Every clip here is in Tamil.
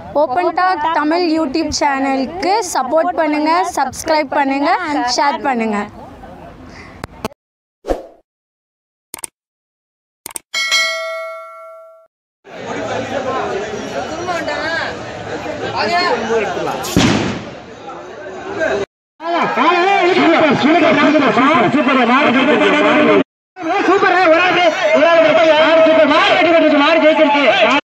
ஓப்பன் டாக் தமிழ் யூடியூப் சேனலுக்கு சப்போர்ட் பண்ணுங்கள் சப்ஸ்கிரைப் பண்ணுங்கள் ஷேர் பண்ணுங்கள் சூப்பர் ஒரு ஆள் ஒரு ஆள் சூப்பர் மாடு வெட்டி கட்டுச்சு மாடு ஜெயிச்சிருச்சு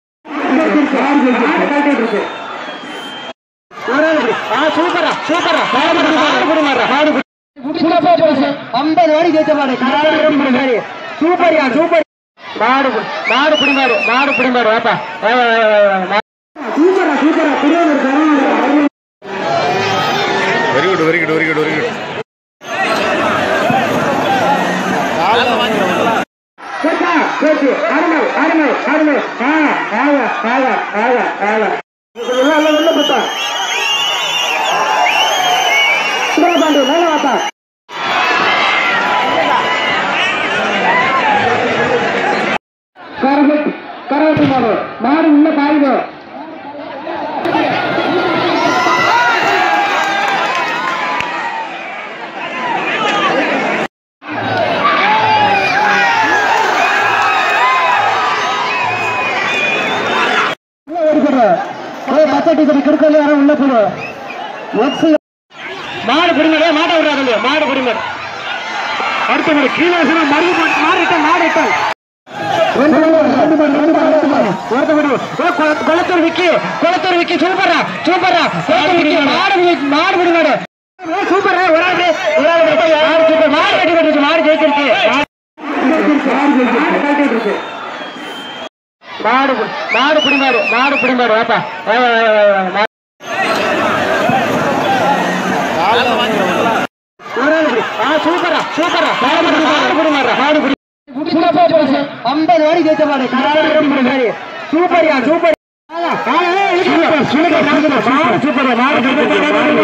ஒரு ஆள் இப்படி ஆ சூப்பரா சூப்பரா மாடு குடி மாடு மாடு ஐம்பது ஓடி ஜெயிச்ச மாடு சூப்பர்யா சூப்பர் மாடு குடி- மாடு குடி மாடு மாடு குடி மாடு வாப்பா சூப்பரா சூப்பரா Tiruvallur very good very good very good very good போச்சா போச்சு அருமை அருமை அருமை ஆ ஆக ஆக ஆக ஆக உள்ள உள்ள உள்ள போட்டா சுப்பிரபாண்டி மேல வாப்பா கரகட் கரகட்டு மாடு மாடு உள்ள பாயுது உள்ள ஓடிக்கிற போய் பச்சை டிக்கெட் கொடுக்கல யாரும் உள்ள போடு எக்ஸ் மாடு குடிமடே மாட்டை விடாதீங்க மாடு குடிமட் அடுத்த முறை கீழே வச்சுனா மறு மாடு இட்டால் மாடு இட்டால் குளத்தூர் விக்கி குளத்தூர் விக்கி சூப்பரா சூப்பரா குளத்தூர் விக்கி மாடு வி- மாடு விடு மாடு சூப்பரா ஒரு ஆள் ஒரு ஆள் மாடு சூப்பர் மாடு வெட்டி கட்டுச்சு மாடு ஜெயிச்சிருச்சு மாடு கு- மாடு குடிமாடு மாடு குடிமாடு வாப்பா வா, வா, வா, வா, வா, வா. ஒரு ஆள் இப்படி. ஆ, சூப்பரா சூப்பரா மாடு குடிமாடு மாடு குடி ஐம்பது ஓடி ஜெயிச்ச மாடு சூப்பர்யா சூப்பர் சூப்பர் மாடு சூப்பர் மாடு